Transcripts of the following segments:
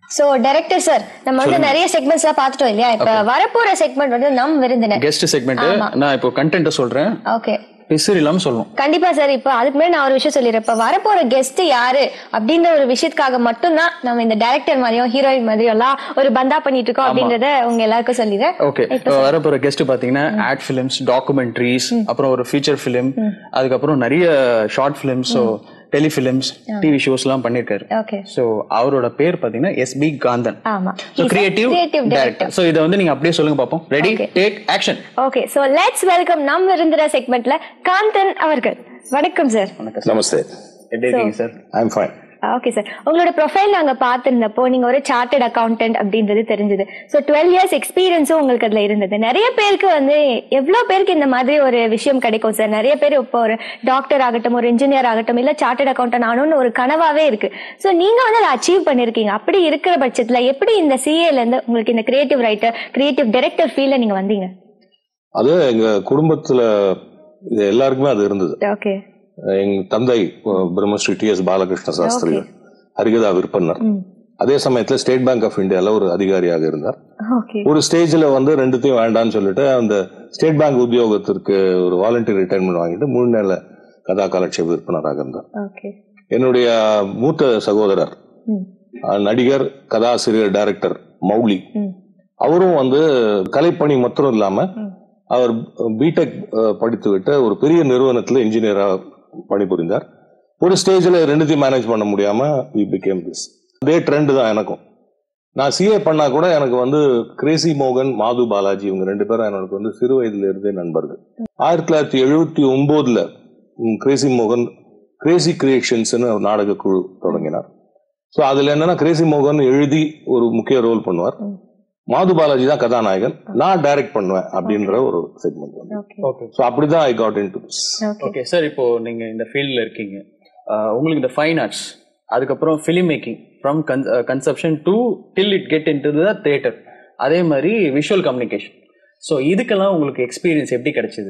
So director sir நம்ம வந்து நிறைய செக்மெண்ட்ஸ் எல்லாம் பாத்துட்டோம் இல்லையா இப்ப வரப்போற செக்மெண்ட் வந்து நம் விருந்தினர் கெஸ்ட் செக்மெண்ட் நான் இப்போ கண்டென்ட்டை சொல்றேன் ஓகே பிசிறு இல்லாம சொல்லணும் கண்டிப்பா சார் இப்ப அதுக்கு முன்னாடி நான் ஒரு விஷயம் சொல்லிடுறேன் இப்ப வரப்போற கெஸ்ட் யாரு அப்படின்ற ஒரு விஷயத்துக்காக மட்டும்தான் நம்ம இந்த டைரக்டர் மாதிரியும் ஹீரோயின் மாதிரியும் எல்லாம் ஒரு பந்தா பண்ணிட்டு இருக்கோம் அப்படின்றத உங்க எல்லாருக்கும் சொல்லிடுறேன் ஓகே வர போற கெஸ்ட் பாத்தீங்கன்னா ஆட் ஃபிலிம்ஸ் டாக்குமெண்ட்ரிஸ் அப்புறம் ஒரு ஃபீச்சர் ஃபிலிம் அதுக்கப்புறம் நிறைய short films so telefilms TV shows எல்லாம் பண்ணிருக்காரு ஓகே ஸோ அவரோட பேர் பாத்தீங்கன்னா எஸ்பி காந்தன் ஆமா so creative creative director so இதை வந்து நீங்க அப்படியே சொல்லுங்க பார்ப்போம் ready take action okay so let's welcome நம் விருந்தினர் செக்மெண்ட்ல காந்தன் அவர்கள் வணக்கம் சார் நமஸ்தே எப்படி இருக்கீங்க sir I am fine okay sir உங்களோட ப்ரொஃபைல் நாங்க பார்த்திருந்தப்போ நீங்க ஒரு சார்ட்டர்ட் அக்கௌண்டன்ட் அப்படின்றது தெரிஞ்சது ஸோ டுவெல் இயர்ஸ் எக்ஸ்பீரியன்ஸும் உங்களுக்கு அதுல இருந்தது நிறைய பேருக்கு வந்து எவ்வளவு பேருக்கு இந்த மாதிரி ஒரு விஷயம் கிடைக்கும் சார் நிறைய பேர் இப்போ ஒரு டாக்டர் ஆகட்டும் ஒரு இன்ஜினியர் ஆகட்டும் இல்ல சார்ட்டர்ட் அக்கௌண்டன்ட் ஆகணும்னு ஒரு கனவாவே இருக்கு ஸோ நீங்க வந்து அதை அச்சீவ் பண்ணிருக்கீங்க அப்படி இருக்கிற பட்சத்துல எப்படி இந்த சிஏல இருந்து உங்களுக்கு இந்த கிரியேட்டிவ் ரைட்டர் கிரியேட்டிவ் டைரக்டர் ஃபீல்ட்ல நீங்க வந்தீங்க அது எங்க குடும்பத்துல இது எல்லாருக்குமே அது இருந்தது ஓகே எங்க தந்தை அஹ், பிரம்மஸ்ரீ டி எஸ் பாலகிருஷ்ண சாஸ்திரி ஹரிகதா விற்பனர் அதே சமயத்துல ஸ்டேட் பேங்க் ஆஃப் இந்தியால ஒரு அதிகாரியாக இருந்தார் ஓகே ஒரு ஸ்டேஜ்ல வந்து ரெண்டுத்தையும் வேண்டாம்னு சொல்லிட்டு அந்த ஸ்டேட் பேங்க் உத்தியோகத்திற்கு ஒரு வாலண்டியர் ரிட்டைர்மெண்ட் வாங்கிட்டு மூணு நேர கதா காலட்சேப விற்பனராக இருந்தார் ஓகே என்னுடைய மூத்த சகோதரர் அஹ், நடிகர் கதாசிரியர் டைரக்டர் மௌலி அவரும் வந்து கலைப்பணி மாத்திரம் இல்லாம அவர் பிடெக் படித்து விட்டு ஒரு பெரிய நிறுவனத்துல இன்ஜினியரா பணிபுரிந்தார் ஒரு ஸ்டேஜ்ல ரெண்டுத்தையும் மேனேஜ் பண்ண முடியாம வி பிகேம் திஸ் அதே ட்ரெண்ட் தான் எனக்கும் நான் சிஏ பண்ணா கூட எனக்கு வந்து கிரேசி மோகன் மாது பாலாஜி இவங்க ரெண்டு பேரும் எனக்கு வந்து சிறு வயதுல இருந்தே நண்பர்கள் ஆயிரத்தி தொள்ளாயிரத்தி எழுபத்தி ஒன்பதுல ம், கிரேசி மோகன் கிரேசி கிரியேஷன்ஸ்னு ஒரு நாடக குழு தொடங்கினார் ஸோ அதுல என்னன்னா கிரேசி மோகன் எழுதி ஒரு முக்கிய ரோல் பண்ணுவார் மாது பாலாஜி தான் கதாநாயகன் நான் டைரக்ட் பண்ணுவேன் அப்படின்ற ஒரு செக்மெண்ட் வந்து ஓகே ஓகே ஸோ அப்படிதான் I got into okay okay sir இப்போ நீங்க இந்த ஃபீல்ட்ல இருக்கீங்க அஹ் உங்களுக்கு இந்த ஃபைன் ஆர்ட்ஸ் அதுக்கப்புறம் film making from conception to till it get into the theatre அதே மாதிரி விஷுவல் கம்யூனிகேஷன் ஸோ இதுக்கெல்லாம் உங்களுக்கு எக்ஸ்பீரியன்ஸ் எப்படி கிடைச்சது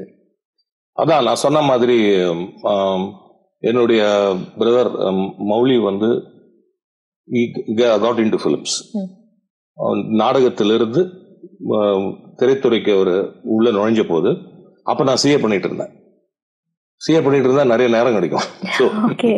அதான் நான் சொன்ன மாதிரி ஆம், என்னுடைய பிரதர் மௌலி வந்து காட் இன் டு ஃபிலிம்ஸ் நாடகத்திலிருந்து ஆம், திரைத்துறைக்கு அவர் உள்ள நுழைஞ்ச போது அப்ப நான் சிஏ பண்ணிட்டு இருந்தேன் சிஏ பண்ணிட்டு இருந்தா நிறைய நேரம் கிடைக்கும் ஸோ ஓகே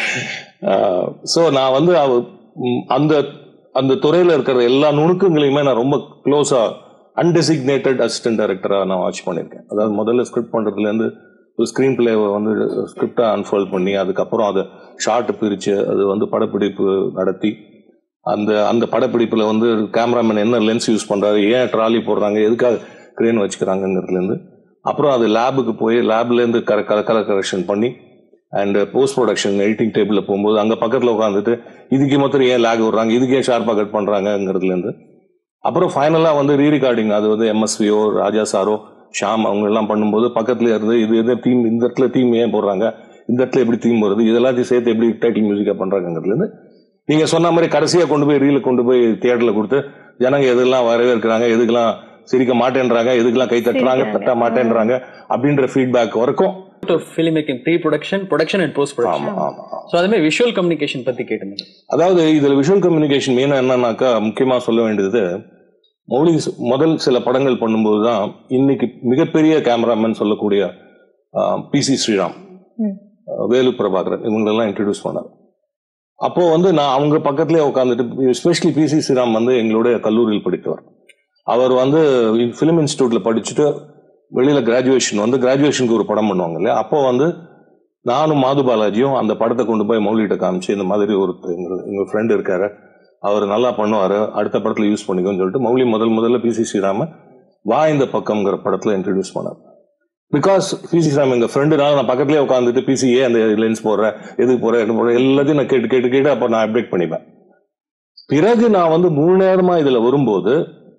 ஸோ நான் வந்து அவ ம், அந்த அந்த துறையில இருக்கிற எல்லா நுணுக்கங்களையுமே நான் ரொம்ப க்ளோஸா அன்டெசிக்னேட்டட் அசிஸ்டன்ட் டைரக்டரா நான் வாட்ச் பண்ணியிருக்கேன் அதாவது முதல்ல ஸ்கிரிப்ட் பண்றதுல இருந்து ஒரு ஸ்கிரீன் பிளேவை வந்து ஸ்கிரிப்டை அன்ஃபோல்ட் பண்ணி அதுக்கப்புறம் அதை ஷார்ட் பிரிச்சு அது வந்து படப்பிடிப்பு நடத்தி அந்த அந்த படப்பிடிப்புல வந்து கேமராமேன் என்ன லென்ஸ் யூஸ் பண்றாரு ஏன் ட்ராலி போடுறாங்க எதுக்காக கிரேன் வச்சுக்கிறாங்கிறதுல இருந்து அப்புறம் அது லேபுக்கு போய் லேப்ல இருந்து கர கலர் கரெக்ஷன் பண்ணி அண்ட் போஸ்ட் ப்ரொடக்ஷன் எடிட்டிங் டேபிள்ல போகும்போது அங்க பக்கத்துல உட்காந்துட்டு இதுக்கு மாத்திரம் ஏன் லேக் விடுறாங்க இதுக்கு ஏன் ஷார்ப்பா கட் பண்றாங்கிறதுல இருந்து அப்புறம் ஃபைனலா வந்து ரீ ரெக்கார்டிங் அது வந்து எம்எஸ்வியோ ராஜா சாரோ ஷாம் அவங்க எல்லாம் பண்ணும்போது பக்கத்துல இருந்து இது எது தீம் இந்த இடத்துல தீம் ஏன் போடுறாங்க இந்த இடத்துல எப்படி தீம் வருது இதெல்லாத்தையும் சேர்த்து எப்படி டைட்டில் மியூசிக்கா பண்றாங்கிறதுல இருந்து நீங்க சொன்ன மாதிரி கடைசியா கொண்டு போய் ரீல கொண்டு போய் தியேட்டர்ல கொடுத்து ஜனங்க எதெல்லாம் வரவேற்கிறாங்க எதுக்கெல்லாம் சிரிக்க மாட்டேன்றாங்க எதுக்கெல்லாம் கை தட்டுறாங்க தட்ட மாட்டேன்றாங்க அப்படின்ற ஃபீட்பேக் வரைக்கும் film making pre production production and post ஆமா ப்ரொடக்ஷன் ஆமா ஆமா. ஸோ அதே மாதிரி விஷுவல் கம்யூனிகேஷன் பத்தி கேட்டிருந்தேன் அதாவது இதுல விஷுவல் கம்யூனிகேஷன் மெயினா என்னன்னாக்கா முக்கியமா சொல்ல வேண்டியது மௌலி ஸ்- முதல் சில படங்கள் பண்ணும்போது தான் இன்னைக்கு மிகப்பெரிய கேமராமேன் சொல்லக்கூடிய பி சி ஸ்ரீராம் ம். அஹ், வேலு பிரபாகரன் இவங்களெல்லாம் இன்ட்ரடியூஸ் பண்ணார் அப்போ வந்து நான் அவங்க பக்கத்துலேயே உட்காந்துட்டு எஸ்பெஷலி பி சி ஸ்ரீராம் வந்து எங்களுடைய கல்லூரியில் படித்தவர் அவர் வந்து ஃபிலிம் இன்ஸ்டியூட்ல படிச்சுட்டு வெளியில கிராஜுவேஷன் வந்து கிராஜுவேஷனுக்கு ஒரு படம் பண்ணுவாங்க இல்லையா அப்போ வந்து நானும் மாது பாலாஜியும் அந்த படத்தை கொண்டு போய் மௌலிகிட்ட காமிச்சு இந்த மாதிரி ஒரு எங்க எங்க ஃப்ரெண்ட் இருக்காரு அவர் நல்லா பண்ணுவாரு அடுத்த படத்துல யூஸ் பண்ணிக்கோன்னு சொல்லிட்டு மௌலி முதல் முதல்ல பி சி ஸ்ரீராம வா இந்த பக்கம்ங்கிற படத்துல இன்ட்ரடியூஸ் பண்ணார் பிகாஸ் பி சி ஸ்ரீராம் எங்க ஃப்ரெண்டுனால நான் பக்கத்துலேயே உட்காந்துட்டு பிசிஏ அந்த லென்ஸ் போடுறேன் எதுக்கு போறேன் என்ன போடுறேன் எல்லாத்தையும் நான் கேட்டு கேட்டு கேட்டு அப்போ நான் அப்டேட் பண்ணிப்பேன் பிறகு நான் வந்து மூணு நேரமா இதுல வரும்போது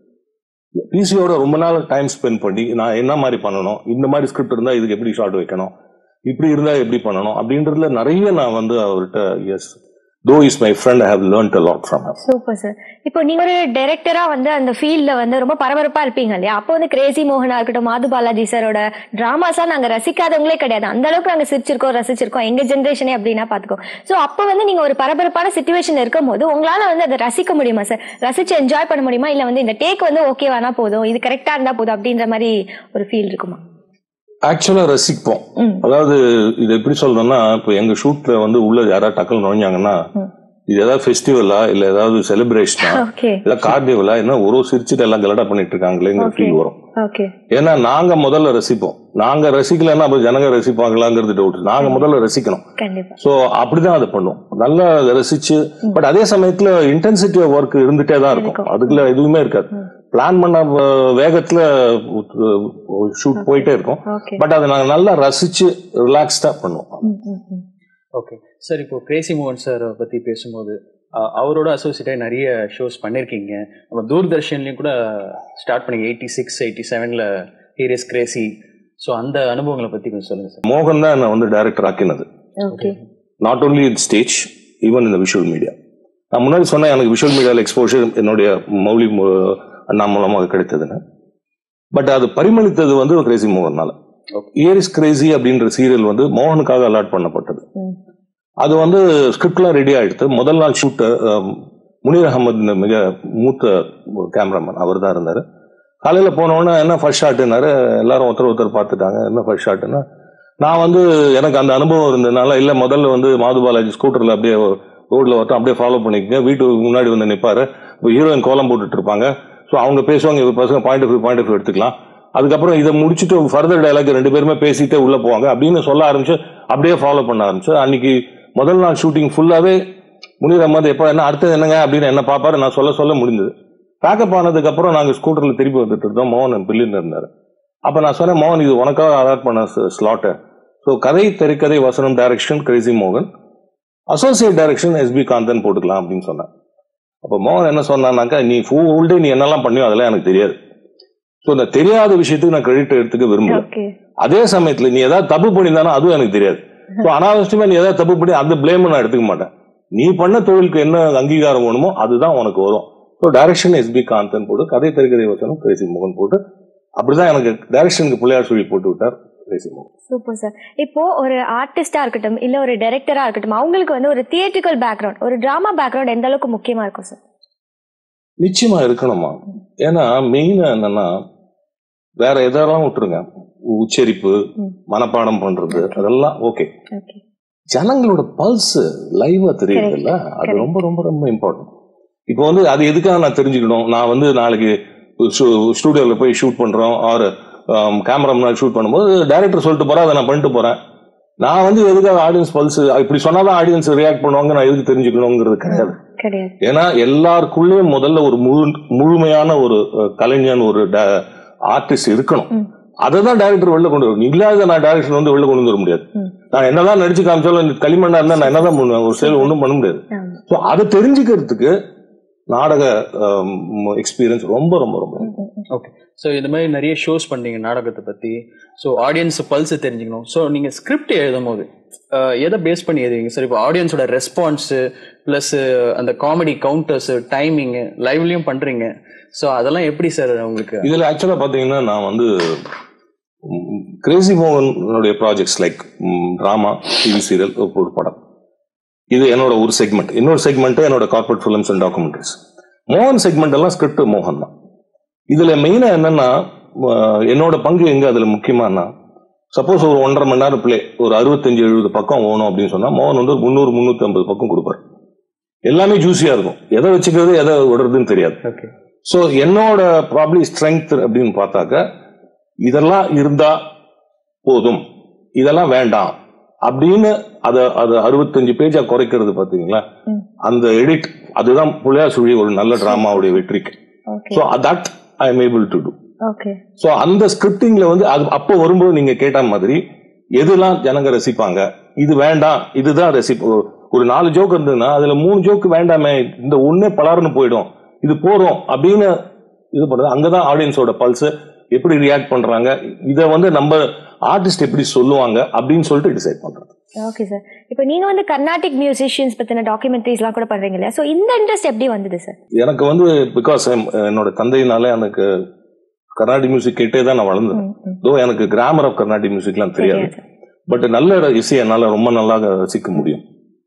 பிசியோட ரொம்ப நாள் டைம் ஸ்பெண்ட் பண்ணி நான் என்ன மாதிரி பண்ணணும் இந்த மாதிரி ஸ்கிரிப்ட் இருந்தா இதுக்கு எப்படி ஷார்ட் வைக்கணும் இப்படி இருந்தா எப்படி பண்ணணும் அப்படின்றதுல நிறைய நான் வந்து அவர்கிட்ட yes though is my friend I have learnt a lot from him super sir இப்போ நீங்க ஒரு டைரக்டரா வந்து அந்த ஃபீல்ட்ல வந்து ரொம்ப பரபரப்பா இருப்பீங்க இல்லையா அப்போ வந்து கிரேசி மோகனா இருக்கட்டும் மாது பாலாஜி சாரோட டிராமாஸா நாங்க ரசிக்காதவங்களே கிடையாது அந்த அளவுக்கு நாங்க சிரிச்சிருக்கோம் ரசிச்சிருக்கோம் எங்க ஜென்ரேஷனே அப்படின்னா பாத்துக்கோ சோ அப்போ வந்து நீங்க ஒரு பரபரப்பான சுச்சுவேஷன் இருக்கும் போது உங்களால வந்து அதை ரசிக்க முடியுமா சார் ரசிச்சு என்ஜாய் பண்ண முடியுமா இல்ல வந்து இந்த டேக் வந்து ஓகேவானா போதும் இது கரெக்டா இருந்தா போதும் அப்படின்ற மாதிரி ஒரு ஃபீல் இருக்குமா ஆக்சுவலா ரசிப்போம் ம். அதாவது இது எப்படி சொல்றேன்னா இப்போ எங்க ஷூட்ல வந்து உள்ள யாராவது டக்குன்னு நுழைஞ்சாங்கன்னா ம். இது ஏதாவது ஃபெஸ்டிவலா இல்ல ஏதாவது செலிப்ரேஷனா ஓகே இல்ல கார்னிவலா என்ன ஒரு சிரிச்சுட்டு எல்லாம் கலடா பண்ணிட்டு இருக்காங்களேங்கிற Okay. ஃபீல் வரும் ஓகே ஏன்னா நாங்க முதல்ல ரசிப்போம் நாங்க ரசிக்கலன்னா அப்ப ஜனங்க ரசிப்பாங்களாங்கிறது டவுட் நாங்க முதல்ல ரசிக்கணும் கண்டிப்பா சோ அப்படிதான் அதை பண்ணுவோம் நல்லா ரசிச்சு பட் அதே சமயத்துல இன்டென்சிட்டி ஆஃப் ஒர்க் இருந்துட்டே தான் இருக்கும் இருக்கும். அதுக்குள்ள எதுவுமே இருக்காது ம். பிளான் பண்ண அஹ், வேகத்துல ஷூட் போயிட்டே இருக்கும் ஓகே பட் அதை நாங்க நல்லா ரசிச்சு ரிலாக்ஸ்டா பண்ணுவோம் ஓகே சார் இப்போ கிரேசி மோகன் சார் பத்தி பேசும்போது அஹ், அவரோட அசோசியேட்டாக நிறைய ஷோஸ் பண்ணியிருக்கீங்க நம்ம தூர்தர்ஷன்லையும் கூட ஸ்டார்ட் பண்ணீங்க எயிட்டி சிக்ஸ் எயிட்டி செவனில் ஹீரியஸ் கிரேசி ஸோ அந்த அனுபவங்களை பற்றி கொஞ்சம் சொல்லுங்கள் சார் மோகன் தான் என்னை வந்து டைரக்டர் ஆக்கினது okay not only in stage even இந்த விஷுவல் மீடியா நான் முன்னாடி சொன்னேன் எனக்கு விஷுவல் மீடியாவில் எக்ஸ்போஷர் என்னுடைய மௌலி மு- அண்ணா மூலமாக கிடைத்ததுன்னு பட் அது பரிமளித்தது வந்து கிரேசி மோகன்னால இயர் இஸ் கிரேசி அப்படின்ற சீரியல் வந்து மோகனுக்காக அலாட் பண்ணப்பட்டது ம். அது வந்து ஸ்கிரிப்ட்லாம் ரெடி ஆயிடுத்து முதல் நாள் ஷூட்டு முனீர் அகமது மிக மூத்த கேமராமேன் அவர் தான் இருந்தார் காலையில் போனோடனே என்ன ஃபர்ஸ்ட் ஷாட்டுனாரு எல்லாரும் ஒருத்தர் ஒருத்தர் பார்த்துட்டாங்க என்ன ஃபர்ஸ்ட் ஷாட்டுன்னா நான் வந்து எனக்கு அந்த அனுபவம் இருந்ததுனால இல்லை முதல்ல வந்து மாது பாலாஜி ஸ்கூட்டரில் அப்படியே ரோட்ல ஒருத்தன் அப்படியே ஃபாலோ பண்ணிக்கங்க வீட்டுக்கு முன்னாடி வந்து நிற்பாரு இப்போ ஹீரோயின் கோலம் போட்டுட்டு இருப்பாங்க ஸோ அவங்க பேசுவாங்க இவர் பசங்க point of view point of view எடுத்துக்கலாம் அதுக்கப்புறம் இதை முடிச்சுட்டு ஃபர்தர் டயலாக் ரெண்டு பேருமே பேசிட்டே உள்ள போவாங்க அப்படின்னு சொல்ல ஆரம்பிச்சு அப்படியே ஃபாலோ பண்ண ஆரம்பிச்சு அன்னைக்கு முதல் நாள் ஷூட்டிங் ஃபுல்லாவே முனீர் அஹமது எப்போ என்ன அடுத்தது என்னங்க அப்படின்னு என்ன பார்ப்பாரு நான் சொல்ல சொல்ல முடிஞ்சது பேக்கப் ஆனதுக்கு அப்புறம் நாங்க ஸ்கூட்டர்ல திருப்பி வந்துட்டு இருந்தோம் மோகன் பில்லின்னு இருந்தாரு அப்ப நான் சொன்னேன் மோகன் இது உனக்காக அலாட் பண்ண ஸ்லாட்டு ஸோ கதை திரைக்கதை வசனம் டைரக்ஷன் கிரேசி மோகன் அசோசியேட் டைரக்ஷன் எஸ்பி காந்தன் போட்டுக்கலாம் அப்படின்னு சொன்னேன் அப்போ மோகன் என்ன சொன்னான்னாக்கா நீ ஃபுல் டே நீ என்னெல்லாம் பண்ணியோ அதெல்லாம் எனக்கு தெரியாது ஸோ இந்த தெரியாத விஷயத்துக்கு நான் கிரெடிட் எடுத்துக்க விரும்பல ஓகே அதே சமயத்துல நீ ஏதாவது தப்பு பண்ணியிருந்தானா அதுவும் எனக்கு தெரியாது ஸோ அனாவசியமா நீ ஏதாவது தப்பு பண்ணி அந்த பிளேம் நான் எடுத்துக்க மாட்டேன் நீ பண்ண தொழிலுக்கு என்ன அங்கீகாரம் வேணுமோ அதுதான் உனக்கு வரும் ஸோ டைரக்ஷன் எஸ்பி காந்தன் போட்டு கதை திரைக்கதை வசனம் கிரேசி மோகன் போட்டு அப்படிதான் எனக்கு டைரக்ஷனுக்கு பிள்ளையார் சொல்லி போட்டு விட்டார் கிரேசி மோகன் சூப்பர் சார் இப்போ ஒரு ஆர்டிஸ்டா இருக்கட்டும் இல்ல ஒரு டைரக்டரா இருக்கட்டும் அவங்களுக்கு வந்து ஒரு தியேட்ரிக்கல் பேக்ரவுண்ட் ஒரு டிராமா பேக்ரவுண்ட் எந்த அளவுக்கு முக்கியமா இருக்கும் சார் நிச்சயமா இருக்கணுமா ஏன்னா மெயினா என்னன்னா வேற எதெல்லாம் விட்டுருங்க உச்சரிப்பு ம். மனப்பாடம் பண்றது அதெல்லாம் ஓகே ஓகே ஜனங்களோட பல்ஸ் லைவா தெரியுதுல்ல அது correct. ரொம்ப ரொம்ப ரொம்ப இம்பார்ட்டன்ட் இப்போ வந்து அது எதுக்காக நான் தெரிஞ்சுக்கணும் நான் வந்து நாளைக்கு ஸ்டூடியோவில் போய் ஷூட் பண்றோம் ஆர் கேமரா முன்னாடி ஷூட் பண்ணும்போது டைரக்டர் சொல்லிட்டு போறேன் அதை நான் பண்ணிட்டு போறேன் நான் வந்து எதுக்காக ஆடியன்ஸ் பல்ஸ் இப்படி சொன்னாதான் ஆடியன்ஸ் ரியாக்ட் பண்ணுவாங்க நான் எதுக்கு தெரிஞ்சுக்கணுங்கிறது கிடையாது கிடையாது ஏன்னா எல்லாருக்குள்ளேயும் முதல்ல ஒரு முழு முழுமையான ஒரு அஹ், கலைஞன் ஒரு ஆர்டிஸ்ட் இருக்கணும் ம். அதை தான் டைரக்டர் வெளில கொண்டு வரும் இல்லாத நான் டைரக்டர் வந்து வெளில கொண்டு வர முடியாது ம். நான் என்னதான் நடிச்சு காமிச்சாலும் இந்த களிமண்ணா இருந்தா நான் என்னதான் பண்ணுவேன் ஒரு செயல் ஒன்றும் பண்ண முடியாது ஆமா. ஸோ அதை தெரிஞ்சுக்கிறதுக்கு நாடக எக்ஸ்பீரியன்ஸ் ரொம்ப ரொம்ப ரொம்ப ஓகே ஸோ இந்த மாதிரி நிறைய ஷோஸ் பண்ணீங்க நாடகத்தை பற்றி ஸோ ஆடியன்ஸ் பல்ஸ் தெரிஞ்சுக்கணும் ஸோ நீங்கள் ஸ்கிரிப்ட் எழுதும் போது அஹ், எதை பேஸ் பண்ணி எழுதுவீங்க சார் இப்போ ஆடியன்ஸோட ரெஸ்பான்ஸு ப்ளஸ் அந்த காமெடி கவுண்டர்ஸு டைமிங்கு லைவ்லையும் பண்ணுறீங்க ஸோ அதெல்லாம் எப்படி சார் உங்களுக்கு இதுல ஆக்சுவலா பாத்தீங்கன்னா நான் வந்து கிரேசி மோகனுடைய projects like drama TV serial ஒரு படம் இது என்னோட ஒரு செக்மெண்ட் இன்னொரு செக்மெண்ட் என்னோட கார்பரேட் ஃபிலிம்ஸ் அண்ட் டாக்குமெண்ட்ரிஸ் மோகன் செக்மெண்ட் எல்லாம் ஸ்கிரிப்ட் மோகன் தான் இதுல மெயினா என்னன்னா அஹ், என்னோட பங்கு எங்க அதுல முக்கியமானா சப்போஸ் ஒரு ஒன்றரை மணி நேரம் பிளே ஒரு அறுபத்தஞ்சு எழுபது பக்கம் ஓணும் அப்படின்னு சொன்னா மோகன் வந்து ஒரு முந்நூறு முந்நூத்தி ஐம்பது பக்கம் கொடுப்பாரு எல்லாமே ஜூஸியா இருக்கும் எதை வச்சுக்கிறது எதை விடுறதுன்னு தெரியாது ஓகே ஸோ என்னோட ப்ராப்ளி ஸ்ட்ரென்த் அப்படின்னு பார்த்தாக்க இதெல்லாம் இருந்தா போதும் இதெல்லாம் வேண்டாம் அப்படின்னு அதை அதை அறுபத்தஞ்சு பேஜா குறைக்கிறது பாத்தீங்களா ம். அந்த எடிட் அதுதான் புள்ளையார் சுழி ஒரு நல்ல டிராமாவுடைய வெற்றிக்கு okay so that I am able to do okay so அந்த ஸ்கிரிப்டிங்ல வந்து அது அப்போ வரும்போது நீங்க கேட்ட மாதிரி எதெல்லாம் ஜனங்க ரசிப்பாங்க இது வேண்டாம் இதுதான் ரசிப்பு ஒரு நாலு ஜோக் இருந்ததுன்னா அதுல மூணு ஜோக்கு வேண்டாமே இந்த ஒண்ணே பலாருன்னு போயிடும் இது போறோம் அப்படின்னு இது பண்றது அங்கதான் ஆடியன்ஸோட பல்ஸ் எப்படி ரியாக்ட் பண்றாங்க இதை வந்து நம்ம ஆர்டிஸ்ட் எப்படி சொல்லுவாங்க அப்படின்னு சொல்லிட்டு டிசைட் பண்றது ஓகே சார் இப்போ நீங்க வந்து கர்நாடிக் மியூசிஷியன்ஸ் பத்தின டாக்குமெண்ட்ரிஸ்லாம் கூட பண்றீங்க இல்லையா ஸோ இந்த இன்ட்ரெஸ்ட் எப்படி வந்தது சார் எனக்கு வந்து பிகாஸ் என்னோட தந்தையினால எனக்கு கர்நாடிக் மியூசிக் கேட்டே தான் நான் வளர்ந்தேன் தோ எனக்கு கிராமர் ஆஃப் கர்நாடிக் மியூசிக்லாம் தெரியாது பட் நல்ல இசை என்னால ரொம்ப நல்லா ரசிக்க முடியும்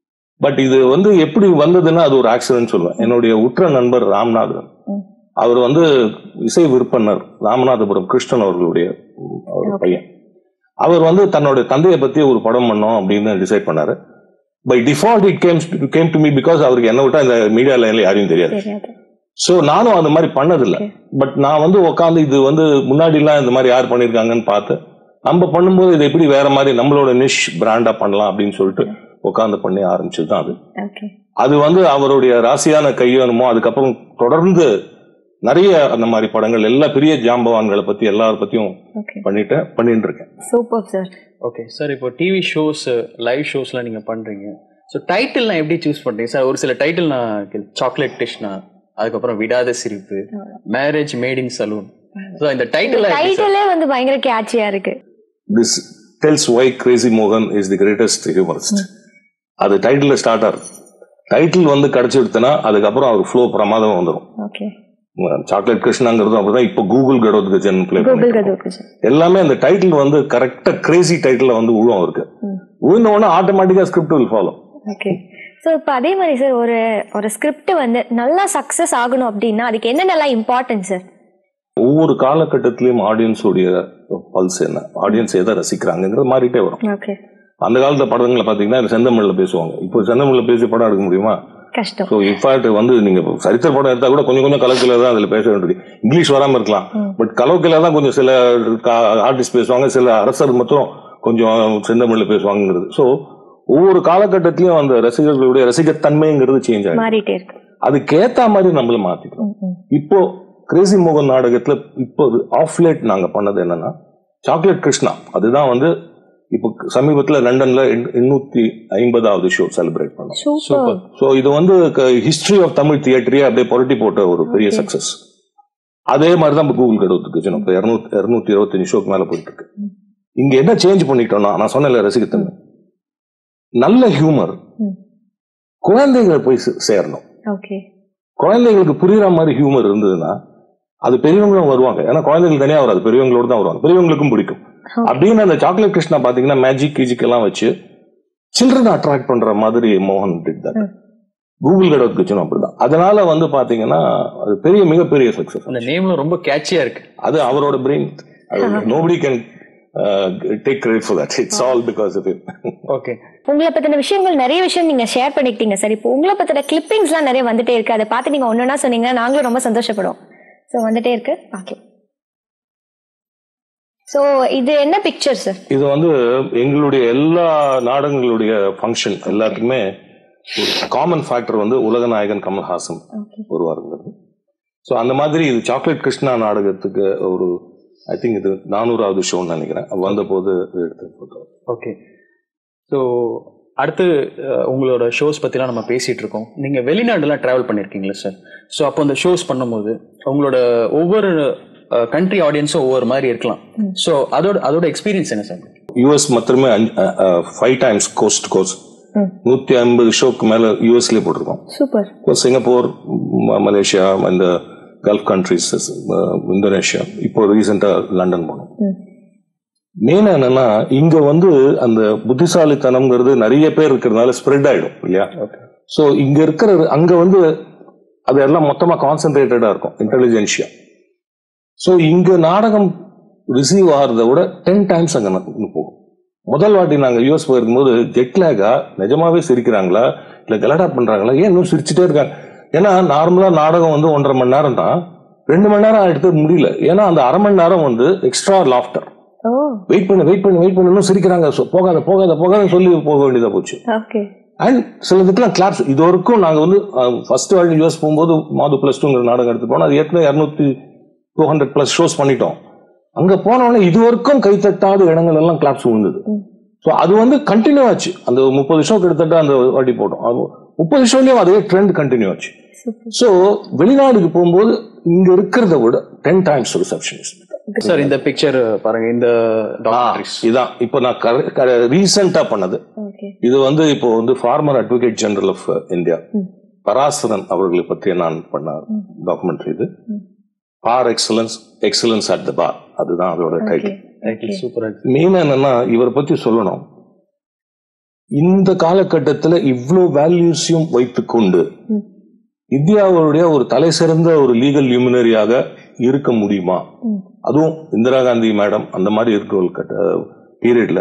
பட் இது வந்து எப்படி வந்ததுன்னா அது ஒரு ஆக்சிடென்ட் சொல்லுவேன் என்னுடைய உற்ற நண்பர் ராமநாதன் ம். அவர் வந்து இசை விற்பனர் ராமநாதபுரம் கிருஷ்ணன் அவர்களுடைய ம், அவர் Okay. பையன் அவர் வந்து தன்னோட தந்தையை பத்தி ஒரு படம் பண்ணோம் அப்படின்னு டிசைட் பண்ணாரு by default it came came to me because அவருக்கு என்ன விட்டா இந்த மீடியா லைன்ல யாரையும் தெரியாது தெரியாது சோ நானும் அந்த மாதிரி பண்ணதில்லை Okay. பட் நான் வந்து உட்காந்து இது வந்து முன்னாடி எல்லாம் இந்த மாதிரி யார் பண்ணிருக்காங்கன்னு பார்த்து நம்ம பண்ணும்போது இது எப்படி வேற மாதிரி நம்மளோட நிஷ் பிராண்டா பண்ணலாம் அப்படின்னு சொல்லிட்டு உட்காந்து பண்ணி ஆரம்பிச்சது தான் அது ஓகே அது வந்து அவருடைய ராசியான கையனுமோ அதுக்கப்புறம் தொடர்ந்து நிறைய அந்த மாதிரி படங்கள் எல்லா பெரிய ஜாம்பவான்களை பத்தி எல்லார பத்தியும் ஓகே பண்ணிட்டு பண்ணிட்டு இருக்கேன் சூப்பர் சார் ஓகே சார் இப்போ டிவி ஷோஸ் லைவ் ஷோஸ்லாம் நீங்கள் பண்ணுறீங்க ஸோ டைட்டில்லாம் எப்படி சூஸ் பண்ணுறீங்க சார் ஒரு சில டைட்டில் நான் சாக்லேட் டிஷ்னா அதுக்கப்புறம் விடாத சிரிப்பு marriage made in saloon so இந்த டைட்டில் டைட்டிலே வந்து பயங்கர கேட்சியா இருக்கு திஸ் டெல்ஸ் ஒய் கிரேசி மோகன் இஸ் தி கிரேட்டஸ்ட் ஹியூமரிஸ்ட் அது டைட்டில் ஸ்டார்ட் ஆகுது டைட்டில் வந்து கிடைச்சிடுத்துனா அதுக்கப்புறம் அவர் ஃப்ளோ பிரமாதம் வந்துடும் ஓகே சாக்லேட் கிருஷ்ணாங்கிறதும் அப்படிதான் இப்போ கூகுள் கடவுத் கஜன் பிளே கூகுள் கதவுக்கு சார் எல்லாமே அந்த டைட்டில் வந்து கரெக்டா கிரேசி டைட்டில் வந்து விழும் அவருக்கு ம். விழுந்த உடனே ஆட்டோமேட்டிக்கா script will follow okay so இப்போ அதே மாதிரி சார் ஒரு ஒரு ஸ்கிரிப்ட் வந்து நல்லா சக்ஸஸ் ஆகணும் அப்படின்னா அதுக்கு என்னென்னலாம் இம்பார்ட்டன்ட் சார் ஒவ்வொரு காலகட்டத்திலயும் ஆடியன்ஸ் உடைய பல்ஸ் என்ன ஆடியன்ஸ் எதை ரசிக்கிறாங்கிறது மாறிட்டே வரும் ஓகே அந்த காலத்து படங்களை பாத்தீங்கன்னா செந்தமிழ்ல பேசுவாங்க இப்போ செந்தமிழ்ல பேசி படம் எடுக்க முடியுமா கஷ்டம் ஸோ இன்ஃபேக்ட் வந்து நீங்க சரித்திர படம் எடுத்தா கூட கொஞ்சம் கொஞ்சம் கலக்கில தான் அதுல பேச வேண்டியது இங்கிலீஷ் வராம இருக்கலாம் ம். பட் கலோக்கில தான் கொஞ்சம் சில ஆர்டிஸ்ட் பேசுவாங்க சில அரசர் மட்டும் கொஞ்சம் செந்தமிழ்ல பேசுவாங்கிறது ஸோ ஒவ்வொரு காலகட்டத்திலயும் அந்த ரசிகர்களுடைய ரசிகத்தன்மைங்கிறது சேஞ்ச் ஆகும் மாறிட்டே இருக்கு அதுக்கேத்த மாதிரி நம்மள மாத்திக்கணும் ம், ம். இப்போ கிரேசி மோகன் நாடகத்துல இப்போ ஆஃப் லேட் நாங்க பண்ணது என்னன்னா சாக்லேட் கிருஷ்ணா அதுதான் வந்து இப்போ சமீபத்துல லண்டன்ல எண்- எண்ணூத்தி ஐம்பதாவது ஷோ செலிப்ரேட் பண்ணோம் சூப்பர் ஸோ இது வந்து ஹிஸ்டரி ஆஃப் தமிழ் தியேட்டரே அப்படியே புரட்டி போட்ட ஒரு பெரிய Okay. சக்சஸ் அதே மாதிரி தான் இப்போ கூகுள் கடவுத்துக்கு இப்போ இரநூத்தி இரநூத்தி இருபத்தஞ்சு ஷோக்கு மேல போயிட்டு இருக்கு ம். இங்க என்ன சேஞ்ச் பண்ணிட்டோம்னா நான் சொன்னேன்ல ரசிகத்தன்மை நல்ல ஹியூமர் ம். குழந்தைகளை போய் சே- சேரணும் ஓகே குழந்தைகளுக்கு புரியுற மாதிரி ஹியூமர் இருந்ததுன்னா அது பெரியவங்களும் வருவாங்க ஏன்னா குழந்தைகள் தனியா வராது பெரியவங்களோட தான் வருவாங்க பெரியவங்களுக்கும் பிடிக்கும் அப்படின்னு அந்த சாக்லேட் கிருஷ்ணா பாத்தீங்கன்னா மேஜிக் கிஜிக் எல்லாம் வச்சு சில்ட்ரன் அட்ராக்ட் பண்ற மாதிரி மோகன் did that. ம். கூகுள் கடவுத் கிச்சனும் அப்படிதான் அதனால வந்து பாத்தீங்கன்னா அது பெரிய மிகப்பெரிய சக்சஸ் அந்த நேம்ல ரொம்ப கேட்சியா இருக்கு அது அவரோட brain nobody can take credit for that it's all because of it okay உங்களை பத்தின விஷயங்கள் நிறைய விஷயம் நீங்க ஷேர் பண்ணிக்கிட்டீங்க சார் இப்போ உங்களை பத்தின கிளிப்பிங்ஸ்லாம் நிறைய வந்துட்டே இருக்கு அதை பார்த்து நீங்க ஒன்னொன்னா சொன்னீங்கன்னா நாங்களும் ரொம்ப சந்தோஷப்படுவோம் ஸோ வந்துட்டே இருக்கு பார்க்கலாம் ஸோ இது என்ன பிக்சர் சார் இது வந்து எங்களுடைய எல்லா நாடகங்களுடைய ஃபங்க்ஷன் எல்லாத்துக்குமே ஒரு காமன் ஃபேக்டர் வந்து உலகநாயகன் கமல்ஹாசன் ஓகே வருவாருங்கிறது ஸோ அந்த மாதிரி இது சாக்லேட் கிருஷ்ணா நாடகத்துக்கு ஒரு ஐ திங்க் இது நானூறாவது ஷோன்னு நினைக்கிறேன் வந்த போது எடுத்த போட்டோ ஓகே ஸோ அடுத்து அஹ், உங்களோட ஷோஸ் பற்றிலாம் நம்ம பேசிட்டு இருக்கோம் நீங்கள் வெளிநாடுலாம் ட்ராவல் பண்ணியிருக்கீங்களா சார் ஸோ அப்போ அந்த ஷோஸ் பண்ணும்போது உங்களோட ஒவ்வொரு கண்ட்ரி ஆடியன்ஸும் ஒவ்வொரு மாதிரி இருக்கலாம் ஸோ அதோட அதோட எக்ஸ்பீரியன்ஸ் என்ன சார் யூஎஸ் மாத்திரமே ஃபைவ் டைம்ஸ் கோஸ்ட் கோஸ்ட் ம். நூத்தி ஐம்பது ஷோக்கு மேல யூஎஸ்லயே போட்டிருக்கோம் சூப்பர் இப்போ சிங்கப்பூர் ம- மலேசியா இந்த கல்ஃப் கண்ட்ரிஸ் இந்தோனேஷியா இப்போ ரீசெண்டா லண்டன் போனோம் மெயினா என்னன்னா இங்க வந்து அந்த புத்திசாலித்தனம்ங்கிறது நிறைய பேர் இருக்கிறதுனால ஸ்ப்ரெட் ஆயிடும் இல்லையா ஓகே ஸோ இங்க இருக்கிற அங்க வந்து அது எல்லாம் மொத்தமா கான்சென்ட்ரேட்டடா இருக்கும் இன்டெலிஜென்ஷியா ஸோ இங்க நாடகம் ரிசீவ் ஆகிறத விட டென் டைம்ஸ் அங்க ந- போகும் முதல் வாட்டி நாங்க யூஎஸ் போயிருக்கும்போது ஜெட்லேகா நிஜமாவே சிரிக்கிறாங்களா இல்ல கலடா பண்றாங்களா ஏன் இன்னும் சிரிச்சுட்டே இருக்காங்க ஏன்னா நார்மலா நாடகம் வந்து ஒன்றரை மணி நேரம் தான் ரெண்டு மணி நேரம் எடுத்து முடியல ஏன்னா அந்த அரை மணி நேரம் வந்து எக்ஸ்ட்ரா லாஃப்டர் ஓ வெயிட் பண்ணு வெயிட் பண்ணு வெயிட் பண்ணு இன்னும் சிரிக்கிறாங்க So, போகாத போகாத போகாத சொல்லி போக வேண்டியதா போச்சு ஓகே அண்ட் சிலதுக்கெல்லாம் கிளாப்ஸ் இது வரைக்கும் நாங்க வந்து ஃபர்ஸ்ட் வேர்ல்டு யூஎஸ் போகும்போது மாது பிளஸ் டூங்கிற நாடகம் எடுத்து போனோம் அது ஏற்கனவே இரநூத்தி டூ ஹண்ட்ரட் பிளஸ் ஷோஸ் பண்ணிட்டோம் அங்க போனோடனே இது வரைக்கும் கைத்தட்டாத இடங்கள் எல்லாம் கிளாப்ஸ் விழுந்தது ம். ஸோ அது வந்து கண்டினியூ ஆச்சு அந்த முப்பது ஷோ கிட்டத்தட்ட அந்த வாட்டி போட்டோம் அது முப்பது ஷோலயும் அதே ட்ரெண்ட் கண்டினியூ ஆச்சு சூப்பர் ஸோ வெளிநாடுக்கு போகும்போது இங்க இருக்கிறத விட டென் டைம்ஸ் ரிசப்ஷன் சார் இந்த பிக்சர் பாருங்க இந்த ஆ, டாக்டரிஸ் இதான் இப்போ நான் ரீசெண்டா பண்ணது ஓகே இது வந்து இப்போ வந்து former advocate general of India Parasaran அவர்களை பற்றி நான் பண்ண டாக்குமெண்ட்ரி இது bar excellence excellence at the bar அதுதான் அதோட டைட்டில் சூப்பரா மெயினா என்னன்னா இவரை பத்தி சொல்லணும் இந்த காலகட்டத்துல இவ்வளோ வேல்யூஸையும் வைத்துக்கொண்டு ம். இந்தியாவுடைய ஒரு தலை சிறந்த ஒரு லீகல் லியூமினரியாக இருக்க முடியுமா ம். அதுவும் இந்திரா காந்தி மேடம் அந்த மாதிரி இருக்கிற பீரியட்ல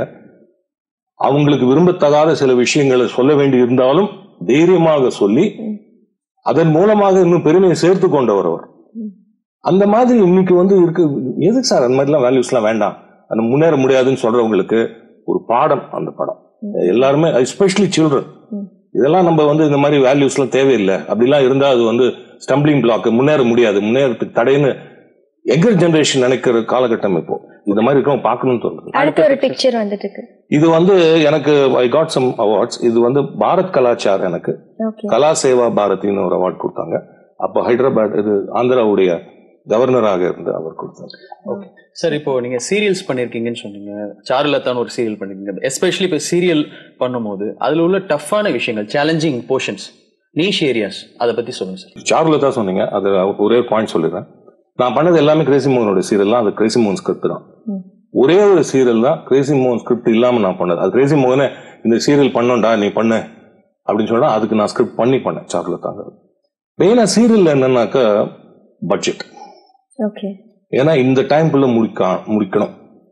அவங்களுக்கு விரும்பத்தகாத சில விஷயங்களை சொல்ல வேண்டி இருந்தாலும் தைரியமாக சொல்லி ம். அதன் மூலமாக இன்னும் பெருமையை சேர்த்து கொண்டவர் அவர் ம். அந்த மாதிரி இன்னைக்கு வந்து இருக்கு எதுக்கு சார் அந்த மாதிரிலாம் வேல்யூஸ்லாம் வேண்டாம் அந்த முன்னேற முடியாதுன்னு சொல்றவங்களுக்கு ஒரு பாடம் அந்த படம் எல்லாருமே எஸ்பெஷலி சில்ட்ரன் ம். இதெல்லாம் நம்ம வந்து இந்த மாதிரி வேல்யூஸ்லாம் தேவையில்லை அப்படிலாம் இருந்தா அது வந்து ஸ்டம்பிளிங் பிளாக் முன்னேற முடியாது முன்னேறதுக்கு தடைன்னு எங்கர் ஜெனரேஷன் நினைக்கிற காலகட்டம் இப்போ இந்த மாதிரி இருக்கவங்க பார்க்கணும்னு தோணுது அடுத்த ஒரு பிக்சர் வந்துட்டு இருக்கு இது வந்து எனக்கு ஐ காட் சம் அவார்ட்ஸ் இது வந்து பாரத் கலாச்சார் எனக்கு ஓகே கலா சேவா பாரதின்னு ஒரு அவார்ட் கொடுத்தாங்க அப்போ ஹைதராபாத் இது ஆந்திராவுடைய கவர்னராக இருந்து அவர் கொடுத்தாங்க சார் இப்போ நீங்க சீரியல்ஸ் பண்ணிருக்கீங்கன்னு சொன்னீங்க சாருலத்தான் ஒரு சீரியல் பண்ணிருக்கீங்க எஸ்பெஷலி இப்போ சீரியல் பண்ணும்போது அதுல உள்ள டஃப்பான விஷயங்கள் சேலஞ்சிங் போர்ஷன்ஸ் நீஷ் ஏரியாஸ் அதை பத்தி சொல்லுங்க சார் சார்ல தான் சொன்னீங்க அது ஒரே பாயிண்ட் சொல்லிடுறேன் நான் பண்ணது எல்லாமே கிரேசி மோகனோட சீரியல் தான் அது கிரேசி மோகன் ஸ்கிரிப்ட் தான் ம். ஒரே ஒரு சீரியல் தான் கிரேசி மோகன் ஸ்கிரிப்ட் இல்லாம நான் பண்ணது அது கிரேசி மோகனே இந்த சீரியல் பண்ணோம்டா நீ பண்ணு அப்படின்னு சொன்னா அதுக்கு நான் ஸ்கிரிப்ட் பண்ணி பண்ணேன் சார்ல தாங்க மெயினா சீரியல் என்னன்னாக்கா பட்ஜெட் ஓகே ஏன்னா இந்த டைம்குள்ள முடிக்க முடிக்கணும்